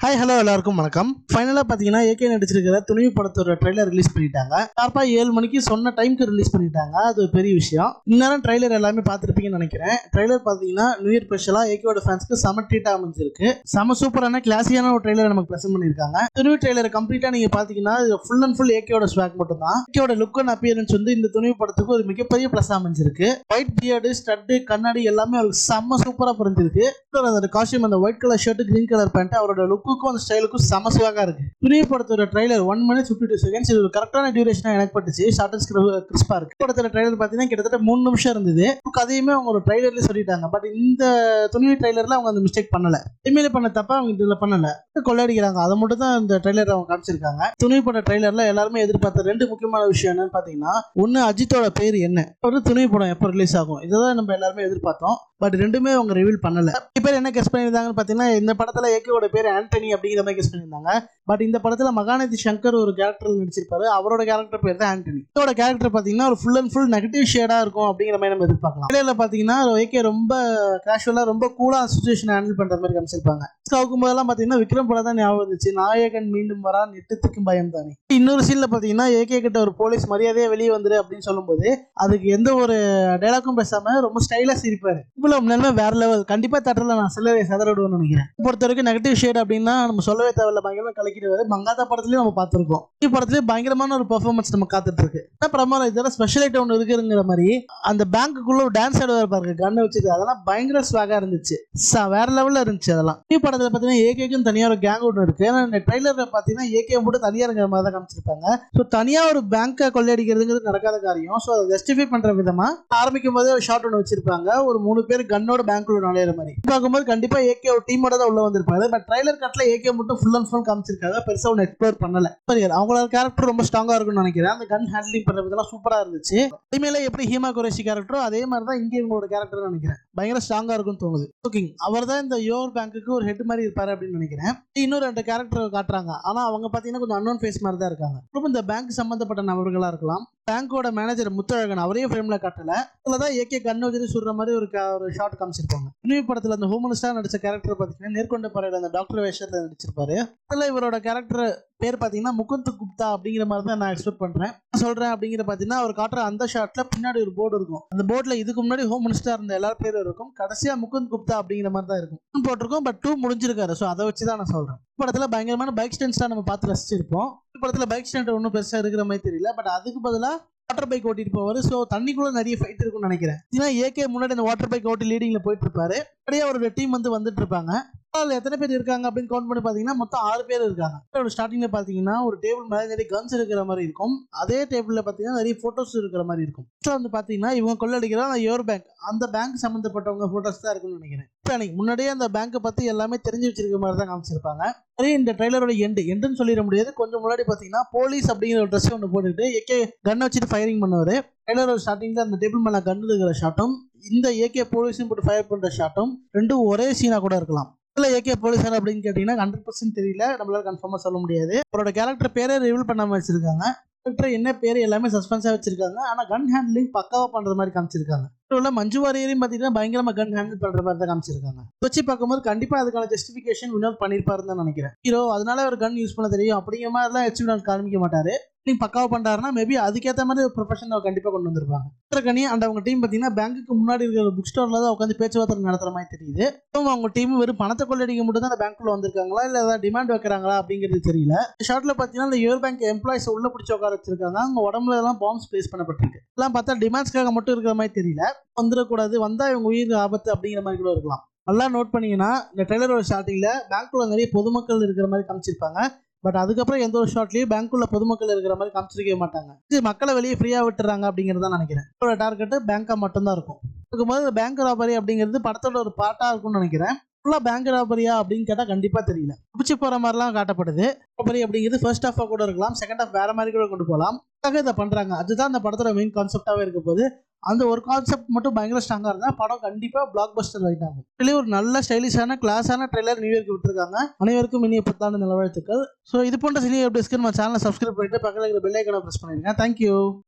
hi hello எல்லாருக்கும் வணக்கம் ஃபைனலாக பார்த்தீங்கன்னா ஏகே நடிச்சிருக்கிற துணிவு படத்தோட ட்ரைலர் ரிலீஸ் பண்ணிட்டாங்க ஷார்ப்பாக ஏழு மணிக்கு சொன்ன டைம்க்கு ரிலீஸ் பண்ணிட்டாங்க அது ஒரு பெரிய விஷயம் இந்நேரம் ட்ரைலர் எல்லாமே பார்த்துருப்பீங்கன்னு நினைக்கிறேன் ட்ரைலர் பார்த்தீங்கன்னா நியூ இயர் ஸ்பெஷலாக ஏகேவோட ஃபேன்ஸ்க்கு செம ட்ரீட்டாக அமைஞ்சிருக்கு செம சூப்பரான கிளாஸியான ஒரு ட்ரைலர் நமக்கு ப்ரெசென்ட் பண்ணியிருக்காங்க துணிவு ட்ரைலர் கம்ப்ளீட்டாக நீங்கள் பார்த்தீங்கன்னா ஃபுல் அண்ட் ஃபுல் ஏகேவோட ஸ்வாக் மட்டும் தான் ஏகேவோட லுக் அண்ட் அப்பியரன்ஸ் வந்து இந்த துணிவு படத்துக்கு ஒரு மிகப்பெரிய ப்ளஸ் அமைஞ்சிருக்கு ஒயிட் பியர்டு ஸ்டட்டு கண்ணாடி எல்லாமே அவருக்கு செம்ம சூப்பராக புரிஞ்சிருக்கு அந்த காஸ்டியூம் அந்த white colour shirt green colour pant அவரோட லுக்குக்கும் அந்த ஸ்டைலுக்கும் செம சுவாகா இருக்கு துணிய படத்தோட trailer one minute fifty two seconds இது ஒரு கரெக்டான டியூரேஷனா எனக்கு பட்டுச்சு ஷார்ட் அண்ட் கிறிஸ்பா இருக்கு படத்தோட ட்ரைலர் பார்த்தீங்கன்னா கிட்டத்தட்ட மூணு நிமிஷம் இருந்தது கதையுமே அவங்க ஒரு ட்ரைலர்ல சொல்லிட்டாங்க பட் இந்த துணிவு ட்ரைலர்ல அவங்க அந்த மிஸ்டேக் பண்ணல இனிமேல் பண்ண தப்பா அவங்க இதுல பண்ணல கொள்ளையடிக்கிறாங்க அதை மட்டும் தான் இந்த ட்ரைலர் அவங்க காமிச்சிருக்காங்க துணிவு பட ட்ரைலர்ல எல்லாருமே எதிர்பார்த்த ரெண்டு முக்கியமான விஷயம் என்னன்னு பாத்தீங்கன்னா ஒன்னு அஜித்தோட பேர் என்ன ஒரு துணிவு படம் எப்போ ரிலீஸ் ஆகும் இதுதான் நம்ம எல்லாருமே எதிர்பார்த்தோம் பட் ரெண்டுமே அவங்க ரிவீல் பண்ணல நிறைய பேர் என்ன கெஸ் பண்ணியிருந்தாங்கன்னு பார்த்தீங்கன்னா இந்த படத்துல ஏகேவோட பேர் ஆண்டனி அப்படிங்கிற மாதிரி கெஸ் பண்ணியிருந்தாங்க பட் இந்த படத்துல மகாநதி சங்கர் ஒரு கேரக்டர் நடிச்சிருப்பாரு அவரோட கேரக்டர் பேர் தான் ஆண்டனி இதோட கேரக்டர் பார்த்தீங்கன்னா ஒரு ஃபுல் அண்ட் ஃபுல் நெகட்டிவ் ஷேடா இருக்கும் அப்படிங்கிற மாதிரி நம்ம எதிர்பார்க்கலாம் இடையில பார்த்தீங்கன்னா ஏகே ரொம்ப கேஷுவலா ரொம்ப கூலா சுச்சுவேஷன் ஹேண்டில் பண்ற மாதிரி காமிச்சிருப்பாங்க பார்க்கும் போதெல்லாம் பார்த்தீங்கன்னா விக்ரம் படம் தான் ஞாபகம் வந்துச்சு நாயகன் மீண்டும் வரா நெட்டுத்துக்கும் பயம் தானே இன்னொரு சீன்ல பார்த்தீங்கன்னா ஏகே கிட்ட ஒரு போலீஸ் மரியாதையே வெளியே வந்துரு அப்படின்னு சொல்லும்போது அதுக்கு எந்த ஒரு டைலாக்கும் பேசாம ரொம்ப ஸ்டைலா சிரிப்பாரு இவ்வளவு நிலைமை வேற லெவல் கண்டிப்பா தேட்டர்ல நான் சிலரை சதறிடுவேன்னு நினைக்கிறேன் பொறுத்த வரைக்கும் நெகட்டிவ் ஷேட் அப்படின்னா நம்ம சொல்லவே தேவையில்ல பயங்கரமா கலக்கிடுவாரு மங்காதா படத்துலயும் நம்ம பார்த்திருக்கோம் இந்த படத்துலயும் பயங்கரமான ஒரு பெர்ஃபார்மன்ஸ் நம்ம காத்துட்டு இருக்கு என்ன பிரமாதம் இதெல்லாம் ஸ்பெஷல் ஐட்டம் ஒன்று இருக்குங்கிற மாதிரி அந்த பேங்க்குள்ள ஒரு டான்ஸ் ஆடுவார் பாருங்க கண்ணை வச்சுட்டு அதெல்லாம் பயங்கர ஸ்வாகா இருந்துச்சு ச- வேற லெவல்ல இருந்துச்சு அதெல்லாம் இந்த படத்துல பாத்தீங்கன்னா ஏகேக்கும் தனியா ஒரு கேங் ஒன்று இருக்கு ஏன்னா இந்த ட்ரைலர்ல பாத்தீங்கன்னா ஏகே மட்டும் தனியா இருக்கிற மாதிரி தான் காமிச்சிருப்பாங்க ஸோ தனியா ஒரு பேங்கை கொள்ளையடிக்கிறதுங்கிறது நடக்காத காரியம் ஸோ அதை ஜஸ்டிஃபை பண்ற விதமா ஆரம்பிக்கும் போதே ஒரு ஷாட் ஒன்று வச்சிருப்பாங்க ஒரு மூணு பேர் கன்னோட பேங்க்குள்ள நுழையிற மாதிரி பார்க்கும்போது கண்டிப்பா ஏகே ஒரு டீமோட தான் உள்ள வந்திருப்பாரு பட் ட்ரைலர் கட்ல ஏகே மட்டும் ஃபுல் அண்ட் ஃபுல் காமிச்சிருக்காங்க பெருசா ஒன்று எக்ஸ்ப்ளோர் பண்ணல சரி அவங்களோட கேரக்டர் ரொம்ப ஸ்ட்ராங்கா இருக்கும்னு நினைக்கிறேன் அந்த கன் ஹேண்ட்லிங் பண்ற விதம்லாம் சூப்பரா இருந்துச்சு இனிமேல எப்படி ஹீமா குரேஷி கேரக்டரோ அதே மாதிரி தான் இங்கே இவங்களோட கேரக்டர் நினைக்கிறேன் பயங்கர ஸ்ட்ராங்கா இருக்கும்னு தோணுது ஓகேங்க அவர் தான் இந்த யோர் பேங்க்குக்கு ஒரு ஹெட் மாதிரி இருப்பாரு அப்படின்னு நினைக்கிறேன் இன்னும் ரெண்டு கேரக்டர் காட்டுறாங்க ஆனா அவங்க பாத்தீங்கன்னா கொஞ்சம் அன்னோன் ஃபேஸ் மாதிரி தான் இருக்காங்க அப்புறம் இந்த பேங்க் சம்பந்தப்பட்ட நபர்களா இருக்கலாம் பேங்கோட மேனேஜர் முத்தழகன் அவரையும் ஃப்ரேம்ல காட்டல இதுல தான் ஏகே கண்ணு வச்சுட்டு சுடுற மாதிரி ஒரு க- ஒரு ஷாட் காமிச்சிருப்பாங்க இனிமே படத்துல அந்த ஹோமனிஸ்டா நடிச்ச கேரக்டர் பாத்தீங்கன்னா நேர்கொண்ட பறையில அந்த டாக்டர் வேஷத்துல நடிச்சிருப்பாரு அதுல இவரோட கேரக்டர் பேர் பாத்தீங்கன்னா முகுந்த் குப்தா அப்படிங்கிற மாதிரி தான் நான் எக்ஸ்பெக்ட் பண்றேன் நான் சொல்றேன் அப்படிங்கிற பாத்தீங்கன்னா அவர் காட்டுற அந்த ஷாட்ல பின்னாடி ஒரு போர்டு இருக்கும் அந்த போர்டுல இதுக்கு முன்னாடி ஹோம் மினிஸ்டர் இருந்த எல்லா பேரும் இருக்கும் கடைசியா முகுந்த் குப்தா அப்படிங்கிற மாதிரி தான் இருக்கும் One போட்டிருக்கோம் பட் டூ முடிஞ்சிருக்காரு ஸோ அதை வச்சு தான் நான் சொல்றேன் இந்த படத்துல பயங்கரமான பைக் ஸ்டன்ஸ் தான் நம்ம பார்த்து ரசிச்சிருப்போம் இந்த படத்துல பைக் ஸ்டண்ட் ஒன்றும் பெருசா இருக்கிற மாதிரி தெரியல பட் அதுக்கு பதிலா வாட்டர் பைக் ஓட்டிட்டு போவாரு ஸோ தண்ணிக்குள்ள நிறைய ஃபைட் இருக்கும்னு நினைக்கிறேன் ஏன்னா ஏகே முன்னாடி அந்த வாட்டர் பைக் ஓட்டி லீடிங்ல போயிட்டு இருப்பாரு அப்படியே அவரோட டீம் வந்து வந்துட்டு இருப்பாங்க அதில் எத்தனை பேர் இருக்காங்க அப்படின்னு கவுண்ட் பண்ணி பார்த்தீங்கன்னா மொத்தம் ஆறு பேர் இருக்காங்க ஒரு ஸ்டார்டிங்ல பார்த்தீங்கன்னா ஒரு டேபிள் மேலே நிறைய கன்ஸ் இருக்கிற மாதிரி இருக்கும் அதே டேபிள்ல பார்த்தீங்கன்னா நிறைய ஃபோட்டோஸ் இருக்கிற மாதிரி இருக்கும் Next வந்து பார்த்தீங்கன்னா இவங்க கொள்ளடிக்கிற அந்த யோர் பேங்க் அந்த பேங்க் சம்மந்தப்பட்டவங்க ஃபோட்டோஸ் தான் இருக்கும்னு நினைக்கிறேன் இப்போ அன்னைக்கு முன்னாடியே அந்த பேங்க்கை பற்றி எல்லாமே தெரிஞ்சு வச்சிருக்க மாதிரி தான் காமிச்சிருப்பாங்க அதே இந்த ட்ரைலரோட எண்டு எண்டுன்னு சொல்லிட முடியாது கொஞ்சம் முன்னாடி பார்த்தீங்கன்னா போலீஸ் அப்படிங்கிற ஒரு ட்ரெஸ் ஒன்று போட்டுக்கிட்டு ஏகே கன்னை வச்சுட்டு ஃபயரிங் பண்ணுவார் ட்ரைலரோட ஸ்டார்டிங்ல அந்த டேபிள் மேலே கன் இருக்கிற ஷாட்டும் இந்த ஏகே போலீஸும் போட்டு ஃபயர் பண்ணுற ஷாட்டும் ரெண்டும் ஒரே சீனாக கூட இருக்கலாம் இல்லை ஏகே போலீஸார் அப்படின்னு கேட்டிங்கன்னா ஹண்ட்ரட் பர்சன்ட் தெரியல நம்மளால கன்ஃபார்மாக சொல்ல முடியாது அவரோட கேரக்டர் பேரே ரிவீல் பண்ணாமல் வச்சிருக்காங்க கேரக்டர் என்ன பேர் எல்லாமே சஸ்பென்ஸாக வச்சிருக்காங்க ஆனால் கன் ஹேண்ட்லிங் பக்காவாக பண்ணுற மாதிரி காமிச்சிருக்காங்க உள்ள மஞ்சு வாரியரையும் பார்த்தீங்கன்னா பயங்கரமா கன் ஹேண்டில் பண்ற மாதிரி தான் காமிச்சிருக்காங்க வச்சு பார்க்கும்போது கண்டிப்பா அதுக்கான ஜஸ்டிஃபிகேஷன் வினோத் பண்ணிருப்பாருன்னு தான் நினைக்கிறேன் ஹீரோ அதனால அவர் கன் யூஸ் பண்ண தெரியும் அப்படிங்கிற மாதிரிலாம் ஹெச் வினோத் காமிக்க மாட்டாரு நீங்க பக்காவா பண்றாருன்னா மேபி அதுக்கேற்ற மாதிரி ஒரு ப்ரொஃபஷன் அவர் கண்டிப்பா கொண்டு வந்திருப்பாங்க சித்திரக்கனி அண்ட் அவங்க டீம் பார்த்தீங்கன்னா பேங்க்குக்கு முன்னாடி இருக்கிற புக் ஸ்டோர்ல தான் உட்காந்து பேச்சுவார்த்தை நடத்துற மாதிரி தெரியுது அப்புறம் அவங்க டீம் வெறும் பணத்தை கொள்ளடிக்க மட்டும் தான் அந்த பேங்க்குள்ள வந்திருக்காங்களா இல்ல ஏதாவது டிமாண்ட் வைக்கிறாங்களா அப்படிங்கிறது தெரியல ஷார்ட்ல பார்த்தீங்கன்னா இந்த யுவர் பேங்க் எம்ப்ளாயிஸ் உள்ள பிடிச்சி உட்கார வச்சிருக்காங்க அவங்க உடம்புல எல்லாம் பாம்ஸ் பிளேஸ் பண்ணப்பட்டிருக்கு எல்லாம் பார்த்தா டிமாண்ட்ஸ்க்காக மட்டும் இருக்கிற மாதிரி தெரியல வந்துடக்கூடாது வந்தா இவங்க உயிர் ஆபத்து அப்படிங்கிற மாதிரி கூட இருக்கலாம் நல்லா நோட் பண்ணீங்கன்னா இந்த ட்ரெய்லரோட ஸ்டார்டிங்ல பேங்க்குள்ள நிறைய பொதுமக்கள் இருக்கிற மாதிரி காமிச்சிருப்பாங்க பட் அதுக்கப்புறம் எந்த ஒரு ஷாட்லயும் பேங்க்குள்ள பொதுமக்கள் இருக்கிற மாதிரி காமிச்சிருக்கவே மாட்டாங்க இது மக்களை வெளியே ஃப்ரீயா விட்டுறாங்க அப்படிங்கிறத நினைக்கிறேன் இதோட டார்கெட் பேங்கா மட்டும்தான் இருக்கும் இருக்கும்போது பேங்க் ராபரி அப்படிங்கிறது படத்தோட ஒரு பார்ட்டா இருக்கும்னு நினைக்கிறேன் ஃபுல்லா பேங்க் ராபரியா அப்படின்னு கேட்டா கண்டிப்பா தெரியல பிடிச்சி போற மாதிரிலாம் காட்டப்படுது ராபரி அப்படிங்கிறது ஃபர்ஸ்ட் ஹாஃபா கூட இருக்கலாம் செகண்ட் ஹாஃப் வேற மாதிரி கூட கொண்டு போகலாம் அதுக்காக இதை பண்றாங்க அதுதான் அந்த படத்தோட மெயின் கான்செப்டாவே இருக்க போது அந்த ஒரு கான்செப்ட் மட்டும் பயங்கர ஸ்ட்ராங்கா இருந்தா படம் கண்டிப்பா பிளாக் பஸ்டர் ரைட் ஆகும் இதுலயே ஒரு நல்ல ஸ்டைலிஷான கிளாஸான ட்ரெய்லர் நியூ இயர்க்கு விட்டுருக்காங்க அனைவருக்கும் இனிய புத்தாண்டு நலவாழ்த்துக்கள் ஸோ இது போன்ற சினிமா எப்படி நம்ம சேனலை சப்ஸ்கிரைப் பண்ணிட்டு பக்கத்தில் இருக்கிற பெல் ஐக்கனை ப்ரெஸ் பண்ணிருக்கேன் தேங்க்யூ